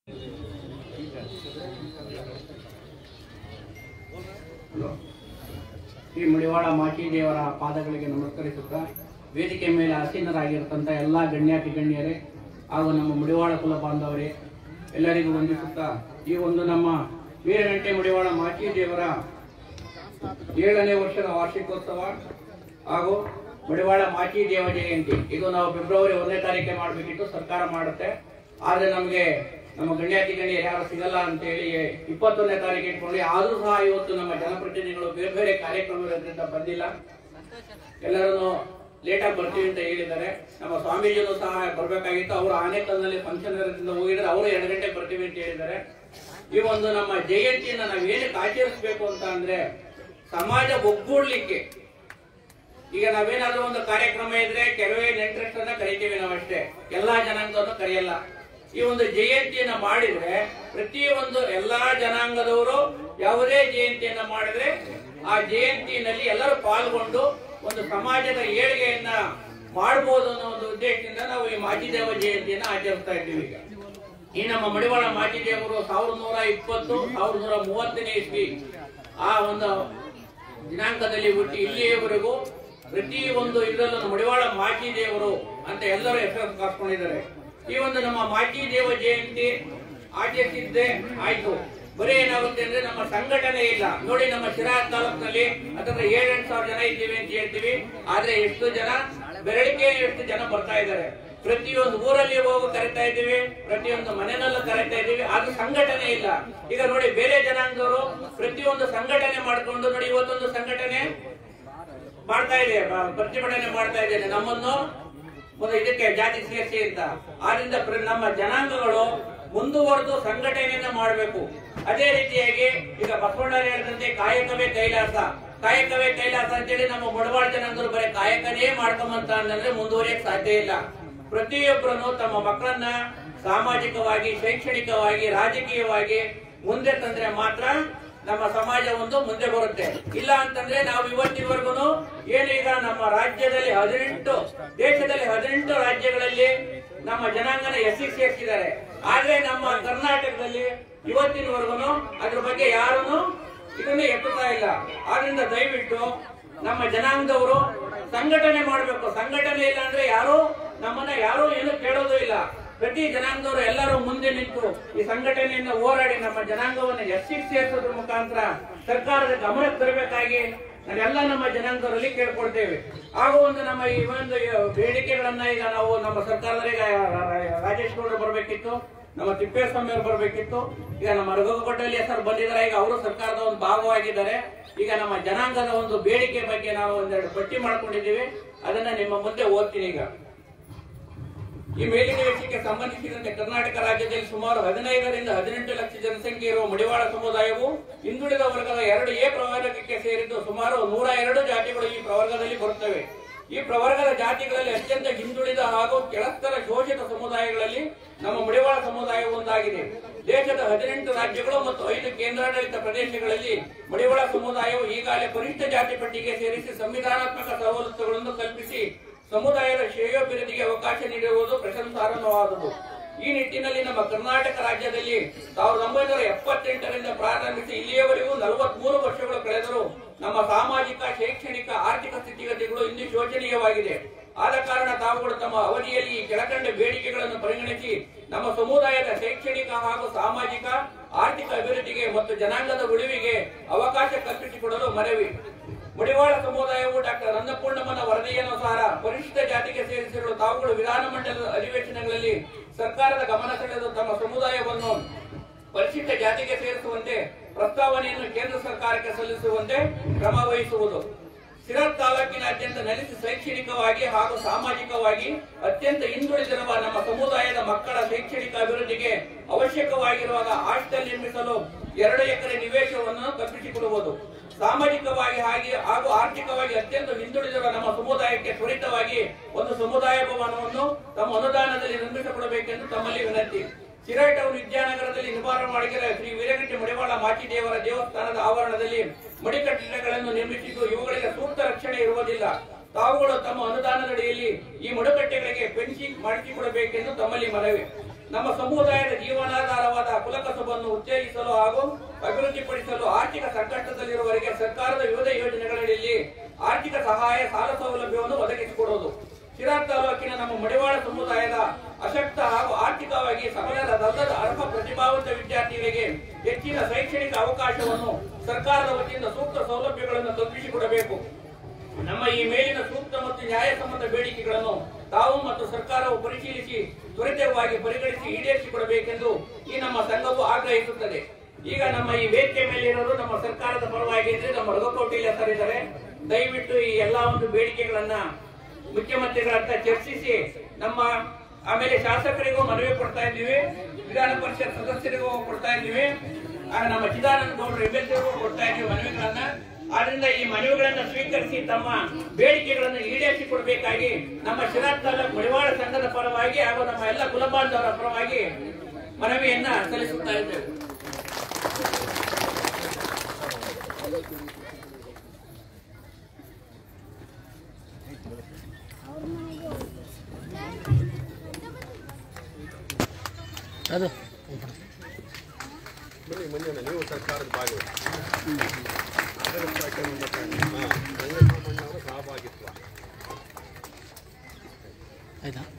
ಶ್ರೀ ಮುಡಿವಾಳ ಮಾಚಿ ದೇವರ ಪಾದಗಳಿಗೆ ನಮಸ್ಕರಿಸುತ್ತಾ ವೇದಿಕೆ ಮೇಲೆ ಆಸೀನರಾಗಿರತಂತ ಎಲ್ಲ ಗಣ್ಯಾತಿ ಗಣ್ಯರೇ ಹಾಗೂ ನಮ್ಮ ಮುಡಿವಾಳ ಕುಲ ಬಾಂಧವರೇ ಎಲ್ಲರಿಗೂ ವಂದಿಸುತ್ತಾ ಈ ಒಂದು ನಮ್ಮ ವೀರಗಂಟೆ ಮುಡಿವಾಳ ಮಾಚಿ ದೇವರ ಏಳನೇ ವರ್ಷದ ವಾರ್ಷಿಕೋತ್ಸವ ಹಾಗೂ ಮಡಿವಾಳ ಮಾಚಿ ದೇವ ಜಯಂತಿ ಇದು ನಾವು ಫೆಬ್ರವರಿ ಒಂದನೇ ತಾರೀಕೆ ಮಾಡಬೇಕಿತ್ತು ಸರ್ಕಾರ ಮಾಡುತ್ತೆ ಆದ್ರೆ ನಮಗೆ ನಮ್ಮ ಗಣ್ಯಾತಿ ಗಣ್ಯರು ಯಾರು ಸಿಗಲ್ಲ ಅಂತ ಹೇಳಿ ಇಪ್ಪತ್ತೊಂದನೇ ತಾರೀಕು ಇಟ್ಕೊಂಡು ಆದ್ರೂ ಸಹ ಇವತ್ತು ನಮ್ಮ ಜನಪ್ರತಿನಿಧಿಗಳು ಬೇರೆ ಬೇರೆ ಕಾರ್ಯಕ್ರಮ ಇರೋದ್ರಿಂದ ಬಂದಿಲ್ಲ ಎಲ್ಲರನ್ನು ಲೇಟಾಗಿ ಬರ್ತೀವಿ ಅಂತ ಹೇಳಿದ್ದಾರೆ ನಮ್ಮ ಸ್ವಾಮೀಜಿನೂ ಸಹ ಬರ್ಬೇಕಾಗಿತ್ತು ಅವರು ಆನೇಕಲ್ನಲ್ಲಿ ಫಂಕ್ಷನ್ ಇರೋದ್ರಿಂದ ಹೋಗಿದ್ರೆ ಅವರು ಎರಡು ಗಂಟೆಗೆ ಬರ್ತೀವಿ ಅಂತ ಹೇಳಿದ್ದಾರೆ ಈ ಒಂದು ನಮ್ಮ ಜಯಂತಿಯನ್ನ ನಾವು ಏನಕ್ಕೆ ಆಚರಿಸಬೇಕು ಅಂತ ಅಂದ್ರೆ ಸಮಾಜ ಒಗ್ಗೂಡ್ಲಿಕ್ಕೆ ಈಗ ನಾವೇನಾದ್ರೂ ಒಂದು ಕಾರ್ಯಕ್ರಮ ಇದ್ರೆ ಕೆಲವೇ ನೆಂಟರಷ್ಟನ್ನ ಕರಿತೀವಿ ನಾವಷ್ಟೇ ಎಲ್ಲಾ ಜನಾಂಗವನ್ನು ಕರೆಯಲ್ಲ ಈ ಒಂದು ಜಯಂತಿಯನ್ನ ಮಾಡಿದ್ರೆ ಪ್ರತಿಯೊಂದು ಎಲ್ಲಾ ಜನಾಂಗದವರು ಯಾವುದೇ ಜಯಂತಿಯನ್ನ ಮಾಡಿದ್ರೆ ಆ ಜಯಂತಿನಲ್ಲಿ ಎಲ್ಲರೂ ಪಾಲ್ಗೊಂಡು ಒಂದು ಸಮಾಜದ ಏಳಿಗೆಯನ್ನ ಮಾಡಬಹುದು ಅನ್ನೋ ಒಂದು ಉದ್ದೇಶದಿಂದ ನಾವು ಈ ಮಾಚಿದೇವ ಜಯಂತಿಯನ್ನ ಆಚರಿಸ್ತಾ ಇದ್ದೀವಿ ಈಗ ಈ ನಮ್ಮ ಮಡಿವಾಳ ಮಾಚಿದೇವರು ಸಾವಿರದ ನೂರ ಇಪ್ಪತ್ತು ಸಾವಿರದ ನೂರ ಮೂವತ್ತನೇ ಇಸ್ವಿ ಆ ಒಂದು ದಿನಾಂಕದಲ್ಲಿ ಹುಟ್ಟಿ ಇಲ್ಲಿಯವರೆಗೂ ಪ್ರತಿ ಒಂದು ಇದರಲ್ಲೂ ಮಡಿವಾಳ ಮಾಚಿ ದೇವರು ಅಂತ ಎಲ್ಲರೂ ಹೆಸರು ಕಾಸ್ಕೊಂಡಿದ್ದಾರೆ ಈ ಒಂದು ನಮ್ಮ ಮಾಚಿ ದೇವ ಜಯಂತಿ ಆಚರಿಸಿದ್ದೆ ಆಯ್ತು ಬರೀ ಏನಾಗುತ್ತೆ ಅಂದ್ರೆ ನಮ್ಮ ಸಂಘಟನೆ ಇಲ್ಲ ನೋಡಿ ನಮ್ಮ ಶಿರಾ ತಾಲೂಕಿನಲ್ಲಿ ಅಥವಾ ಏಳೆಂಟು ಸಾವಿರ ಜನ ಇದ್ದೀವಿ ಅಂತ ಹೇಳ್ತೀವಿ ಆದ್ರೆ ಎಷ್ಟು ಜನ ಬೆರಳಿಕೆ ಎಷ್ಟು ಜನ ಬರ್ತಾ ಇದ್ದಾರೆ ಪ್ರತಿಯೊಂದು ಊರಲ್ಲಿ ಹೋಗಿ ಕರಿತಾ ಇದ್ದೀವಿ ಪ್ರತಿಯೊಂದು ಮನೆಯಲ್ಲೂ ಕರಿತಾ ಇದ್ದೀವಿ ಆದ್ರೂ ಸಂಘಟನೆ ಇಲ್ಲ ಈಗ ನೋಡಿ ಬೇರೆ ಜನಾಂಗದವರು ಪ್ರತಿಯೊಂದು ಸಂಘಟನೆ ಮಾಡ್ಕೊಂಡು ನೋಡಿ ಇವತ್ತೊಂದು ಸಂಘಟನೆ ಮಾಡ್ತಾ ಇದೆ ಬ- ಪ್ರತಿಭಟನೆ ಮಾಡ್ತಾ ಇದ್ದೇನೆ ನಮ್ಮನ್ನು ಒಂದು ಇದಕ್ಕೆ ಜಾತಿ ಸೇರಿಸಿ ಅಂತ ಆದ್ರಿಂದ ಪ್ರ- ನಮ್ಮ ಜನಾಂಗಗಳು ಮುಂದುವರೆದು ಸಂಘಟನೆಯನ್ನ ಮಾಡಬೇಕು ಅದೇ ರೀತಿಯಾಗಿ ಈಗ ಬಸವಣ್ಣ ಹೇಳಿದಂತೆ ಕಾಯಕವೇ ಕೈಲಾಸ ಕಾಯಕವೇ ಕೈಲಾಸ ಅಂತೇಳಿ ನಮ್ಮ ಬಡವಾಳ ಜನಾಂಗರು ಬರೀ ಕಾಯಕನೇ ಮಾಡ್ಕೊಂಬಂತ ಅಂದ್ರೆ ಮುಂದುವರಿಯಕ್ ಸಾಧ್ಯ ಇಲ್ಲ ಪ್ರತಿಯೊಬ್ಬರನ್ನು ತಮ್ಮ ಮಕ್ಕಳನ್ನ ಸಾಮಾಜಿಕವಾಗಿ ಶೈಕ್ಷಣಿಕವಾಗಿ ರಾಜಕೀಯವಾಗಿ ಮುಂದೆ ತಂದ್ರೆ ಮಾತ್ರ ನಮ್ಮ ಸಮಾಜ ಒಂದು ಮುಂದೆ ಬರುತ್ತೆ ಇಲ್ಲ ಅಂತಂದ್ರೆ ನಾವು ಇವತ್ತಿನವರೆಗೂ ಏನು ಈಗ ನಮ್ಮ ರಾಜ್ಯದಲ್ಲಿ ಹದಿನೆಂಟು ದೇಶದಲ್ಲಿ ಹದಿನೆಂಟು ರಾಜ್ಯಗಳಲ್ಲಿ ನಮ್ಮ ಜನಾಂಗನ ಎಸ್ ಸಿ ಸೇರಿಸಿದ್ದಾರೆ ಆದ್ರೆ ನಮ್ಮ ಕರ್ನಾಟಕದಲ್ಲಿ ಇವತ್ತಿನವರೆಗೂ ಅದ್ರ ಬಗ್ಗೆ ಯಾರನ್ನು ಇದನ್ನು ಎತ್ತುತ್ತಾ ಇಲ್ಲ ಆದ್ರಿಂದ ದಯವಿಟ್ಟು ನಮ್ಮ ಜನಾಂಗದವರು ಸಂಘಟನೆ ಮಾಡಬೇಕು ಸಂಘಟನೆ ಇಲ್ಲ ಅಂದ್ರೆ ಯಾರು ನಮ್ಮನ್ನ ಯಾರು ಏನು ಕೇಳೋದು ಇಲ್ಲ ಪ್ರತಿ ಜನಾಂಗದವರು ಎಲ್ಲರೂ ಮುಂದೆ ನಿಂತು ಈ ಸಂಘಟನೆಯಿಂದ ಹೋರಾಡಿ ನಮ್ಮ ಜನಾಂಗವನ್ನು ಎಸ್ಸಿ ಸೇರಿಸೋದ್ರ ಮುಖಾಂತರ ಸರ್ಕಾರದ ಗಮನಕ್ಕೆ ತರಬೇಕಾಗಿ ನಾವೆಲ್ಲ ನಮ್ಮ ಜನಾಂಗದವರಲ್ಲಿ ಕೇಳ್ಕೊಳ್ತೇವೆ ಹಾಗೂ ಒಂದು ನಮ್ಮ ಈ ಒಂದು ಬೇಡಿಕೆಗಳನ್ನ ಈಗ ನಾವು ನಮ್ಮ ಸರ್ಕಾರದಲ್ಲಿ ರಾಜೇಶ್ ಗೌಡರು ಬರಬೇಕಿತ್ತು ನಮ್ಮ ತಿಪ್ಪೇಸ್ವಾಮಿ ಅವರು ಬರಬೇಕಿತ್ತು ಈಗ ನಮ್ಮ ರಘುಕೊಟ್ಟಲ್ಲಿ ಸರ್ ಬಂದಿದ್ದಾರೆ ಈಗ ಅವರು ಸರ್ಕಾರದ ಒಂದು ಭಾಗವಾಗಿದ್ದಾರೆ ಈಗ ನಮ್ಮ ಜನಾಂಗದ ಒಂದು ಬೇಡಿಕೆ ಬಗ್ಗೆ ನಾವು ಒಂದೆರಡು ಪಟ್ಟಿ ಮಾಡ್ಕೊಂಡಿದ್ದೀವಿ ಅದನ್ನ ನಿಮ್ಮ ಮುಂದೆ ಓದ್ತೀನಿ ಈಗ ಈ ಮೇಲಿನ ವಿಷಯಕ್ಕೆ ಸಂಬಂಧಿಸಿದಂತೆ ಕರ್ನಾಟಕ ರಾಜ್ಯದಲ್ಲಿ ಸುಮಾರು ಹದಿನೈದರಿಂದ ಹದಿನೆಂಟು ಲಕ್ಷ ಜನಸಂಖ್ಯೆ ಇರುವ ಮಡಿವಾಳ ಸಮುದಾಯವು ಹಿಂದುಳಿದ ವರ್ಗದ ಎರಡು ಎ ಪ್ರವರ್ಗಕ್ಕೆ ಸೇರಿದ್ದು ಸುಮಾರು ನೂರ ಎರಡು ಜಾತಿಗಳು ಈ ಪ್ರವರ್ಗದಲ್ಲಿ ಬರುತ್ತವೆ ಈ ಪ್ರವರ್ಗದ ಜಾತಿಗಳಲ್ಲಿ ಅತ್ಯಂತ ಹಿಂದುಳಿದ ಹಾಗೂ ಕೆಳಸ್ತರ ಶೋಷಿತ ಸಮುದಾಯಗಳಲ್ಲಿ ನಮ್ಮ ಮಡಿವಾಳ ಸಮುದಾಯ ಒಂದಾಗಿದೆ ದೇಶದ ಹದಿನೆಂಟು ರಾಜ್ಯಗಳು ಮತ್ತು ಐದು ಕೇಂದ್ರಾಡಳಿತ ಪ್ರದೇಶಗಳಲ್ಲಿ ಮಡಿವಾಳ ಸಮುದಾಯವು ಈಗಾಗಲೇ ಕನಿಷ್ಠ ಜಾತಿ ಪಟ್ಟಿಗೆ ಸೇರಿಸಿ ಸಂವಿಧಾನಾತ್ಮಕ ಸವಲತ್ತುಗಳನ್ನು ಕಲ್ಪಿಸಿ ಸಮುದಾಯದ ಶ್ರೇಯೋಭಿವೃದ್ಧಿಗೆ ಅವಕಾಶ ನೀಡಿರುವುದು ಪ್ರಶಂಸಾರ್ಹವಾದುದು ಈ ನಿಟ್ಟಿನಲ್ಲಿ ನಮ್ಮ ಕರ್ನಾಟಕ ರಾಜ್ಯದಲ್ಲಿ ಸಾವಿರದ ಒಂಬೈನೂರ ಎಪ್ಪತ್ತೆಂಟರಿಂದ ಪ್ರಾರಂಭಿಸಿ ಇಲ್ಲಿಯವರೆಗೂ ನಲವತ್ಮೂರು ವರ್ಷಗಳು ಕಳೆದರೂ ನಮ್ಮ ಸಾಮಾಜಿಕ ಶೈಕ್ಷಣಿಕ ಆರ್ಥಿಕ ಸ್ಥಿತಿಗತಿಗಳು ಇಂದು ಶೋಚನೀಯವಾಗಿದೆ ಆದ ಕಾರಣ ತಾವುಗಳು ತಮ್ಮ ಅವಧಿಯಲ್ಲಿ ಈ ಕೆಳಕಂಡ ಬೇಡಿಕೆಗಳನ್ನು ಪರಿಗಣಿಸಿ ನಮ್ಮ ಸಮುದಾಯದ ಶೈಕ್ಷಣಿಕ ಹಾಗೂ ಸಾಮಾಜಿಕ ಆರ್ಥಿಕ ಅಭಿವೃದ್ಧಿಗೆ ಮತ್ತು ಜನಾಂಗದ ಉಳಿವಿಗೆ ಅವಕಾಶ ಕಲ್ಪಿಸಿಕೊಡಲು ಮನವಿ ಮಡಿವಾಳ ಸಮುದಾಯವು ಡಾಕ್ಟರ್ ಅನ್ನಪೂರ್ಣಮ್ಮನ ವರದಿಯನುಸಾರ ಪರಿಶಿಷ್ಟ ಜಾತಿಗೆ ಸೇರಿಸಿರುವ ತಾವುಗಳು ವಿಧಾನಮಂಡಲದ ಅಧಿವೇಶನಗಳಲ್ಲಿ ಸರ್ಕಾರದ ಗಮನ ಸೆಳೆದು ತಮ್ಮ ಸಮುದಾಯವನ್ನು ಪರಿಶಿಷ್ಟ ಜಾತಿಗೆ ಸೇರಿಸುವಂತೆ ಪ್ರಸ್ತಾವನೆಯನ್ನು ಕೇಂದ್ರ ಸರ್ಕಾರಕ್ಕೆ ಸಲ್ಲಿಸುವಂತೆ ಕ್ರಮ ವಹಿಸುವುದು ಸಿರಾ ತಾಲೂಕಿನಾದ್ಯಂತ ನೆಲೆಸಿ ಶೈಕ್ಷಣಿಕವಾಗಿ ಹಾಗೂ ಸಾಮಾಜಿಕವಾಗಿ ಅತ್ಯಂತ ಹಿಂದುಳಿದಿರುವ ನಮ್ಮ ಸಮುದಾಯದ ಮಕ್ಕಳ ಶೈಕ್ಷಣಿಕ ಅಭಿವೃದ್ಧಿಗೆ ಅವಶ್ಯಕವಾಗಿರುವಾಗ ಹಾಸ್ಟೆಲ್ ನಿರ್ಮಿಸಲು ಎರಡು ಎಕರೆ ನಿವೇಶವನ್ನು ಕಲ್ಪಿಸಿಕೊಡುವುದು ಸಾಮಾಜಿಕವಾಗಿ ಹಾಗೆ ಹಾಗೂ ಆರ್ಥಿಕವಾಗಿ ಅತ್ಯಂತ ಹಿಂದುಳಿದಿರುವ ನಮ್ಮ ಸಮುದಾಯಕ್ಕೆ ತ್ವರಿತವಾಗಿ ಒಂದು ಸಮುದಾಯ ಭವನವನ್ನು ತಮ್ಮ ಅನುದಾನದಲ್ಲಿ ನಿರ್ಮಿಸಿಕೊಡಬೇಕೆಂದು ತಮ್ಮಲ್ಲಿ ವಿನಂತಿ ಸಿರಾ ಟೌನ್ ವಿದ್ಯಾನಗರದಲ್ಲಿ ನಿರ್ಮಾಣ ಮಾಡಿದರೆ ಶ್ರೀ ವೀರಗಟ್ಟಿ ಮಡಿವಾಳ ಮಾಚಿ ದೇವರ ದೇವಸ್ಥಾನದ ಆವರಣದಲ್ಲಿ ಮಡಿಕಟ್ಟಡಗಳನ್ನು ನಿರ್ಮಿಸಿದ್ದು ಇವುಗಳಿಗೆ ಸೂಕ್ತ ರಕ್ಷಣೆ ಇರುವುದಿಲ್ಲ ತಾವುಗಳು ತಮ್ಮ ಅನುದಾನದಡಿಯಲ್ಲಿ ಈ ಮಡುಕಟ್ಟೆಗಳಿಗೆ ಫೆನ್ಸಿಂಗ್ ಮಾಡಿಸಿಕೊಡಬೇಕೆಂದು ತಮ್ಮಲ್ಲಿ ಮನವಿ ನಮ್ಮ ಸಮುದಾಯದ ಜೀವನಾಧಾರವಾದ ಕಸುಬನ್ನು ಉತ್ತೇಜಿಸಲು ಹಾಗೂ ಅಭಿವೃದ್ಧಿಪಡಿಸಲು ಆರ್ಥಿಕ ಸಂಕಷ್ಟದಲ್ಲಿರುವವರಿಗೆ ಸರ್ಕಾರದ ವಿವಿಧ ಯೋಜನೆಗಳಲ್ಲಿ ಆರ್ಥಿಕ ಸಹಾಯ ಸಾಲ ಸೌಲಭ್ಯವನ್ನು ಒದಗಿಸಿಕೊಡುವುದು ಶಿರಾ ತಾಲೂಕಿನ ನಮ್ಮ ಮಡಿವಾಳ ಸಮುದಾಯದ ಅಶಕ್ತ ಹಾಗೂ ಆರ್ಥಿಕವಾಗಿ ಸಬಲರಲ್ಲದ ಅರ್ಹ ಪ್ರತಿಭಾವಂತ ವಿದ್ಯಾರ್ಥಿಗಳಿಗೆ ಹೆಚ್ಚಿನ ಶೈಕ್ಷಣಿಕ ಅವಕಾಶವನ್ನು ಸರ್ಕಾರದ ವತಿಯಿಂದ ಸೂಕ್ತ ಸೌಲಭ್ಯಗಳನ್ನು ಕಲ್ಪಿಸಿಕೊಡಬೇಕು ನಮ್ಮ ಈ ಮೇಲಿನ ಸೂಕ್ತ ಮತ್ತು ನ್ಯಾಯಸಮ್ಮತ ಬೇಡಿಕೆಗಳನ್ನು ತಾವು ಮತ್ತು ಸರ್ಕಾರವು ಪರಿಶೀಲಿಸಿ ತ್ವರಿತವಾಗಿ ಪರಿಗಣಿಸಿ ಈಡೇರಿಸಿಕೊಡಬೇಕೆಂದು ಈ ನಮ್ಮ ಸಂಘವು ಆಗ್ರಹಿಸುತ್ತದೆ ಈಗ ನಮ್ಮ ಈ ವೇದಿಕೆ ಮೇಲೆ ಇರೋರು ನಮ್ಮ ಸರ್ಕಾರದ ಪರವಾಗಿ ಇದ್ರೆ ನಮ್ಮ ರಘುಕೋಟಿಲಿ ಹೆಸರಿದ್ದಾರೆ ದಯವಿಟ್ಟು ಈ ಎಲ್ಲಾ ಒಂದು ಬೇಡಿಕೆಗಳನ್ನ ಮುಖ್ಯಮಂತ್ರಿಗಳ ಹತ್ರ ಚರ್ಚಿಸಿ ನಮ್ಮ ಆಮೇಲೆ ಶಾಸಕರಿಗೂ ಮನವಿ ಕೊಡ್ತಾ ಇದ್ದೀವಿ ವಿಧಾನ ಪರಿಷತ್ ಸದಸ್ಯರಿಗೂ ಕೊಡ್ತಾ ಇದ್ದೀವಿ ಆಗ ನಮ್ಮ ಚಿದಾನಂದ ಗೌಡರು ಎಂ ಎಲ್ ಕೊಡ್ತಾ ಇದ್ದೀವಿ ಮನವಿಗಳನ್ನ ಆದ್ರಿಂದ ಈ ಮನವಿಗಳನ್ನ ಸ್ವೀಕರಿಸಿ ತಮ್ಮ ಬೇಡಿಕೆಗಳನ್ನು ಈಡೇರಿಸಿಕೊಡ್ಬೇಕಾಗಿ ನಮ್ಮ ಶಿರಾ ತಾಲೂಕು ಮಡಿವಾಳ ಸಂಘದ ಪರವಾಗಿ ಹಾಗೂ ನಮ್ಮ ಎಲ್ಲ ಕುಲಬಾಂಧವರ ಪರವಾಗಿ ಮನವಿಯನ್ನ ಸಲ್ಲಿಸುತ್ತಾ ಇದ್ದೇವೆ ಅದು ಬನ್ನಿ ಮಂಜಣ್ಣ ನೀವು ಸರ್ಕಾರದ ಭಾಗಿ ಅದರಿಂದ ಕೆಲವೊಂದು ಹಾಂ ರಂಗಸ್ವಾಮಣ್ಣವರ ಸಹಭಾಗಿತ್ವ ಆಯ್ತಾ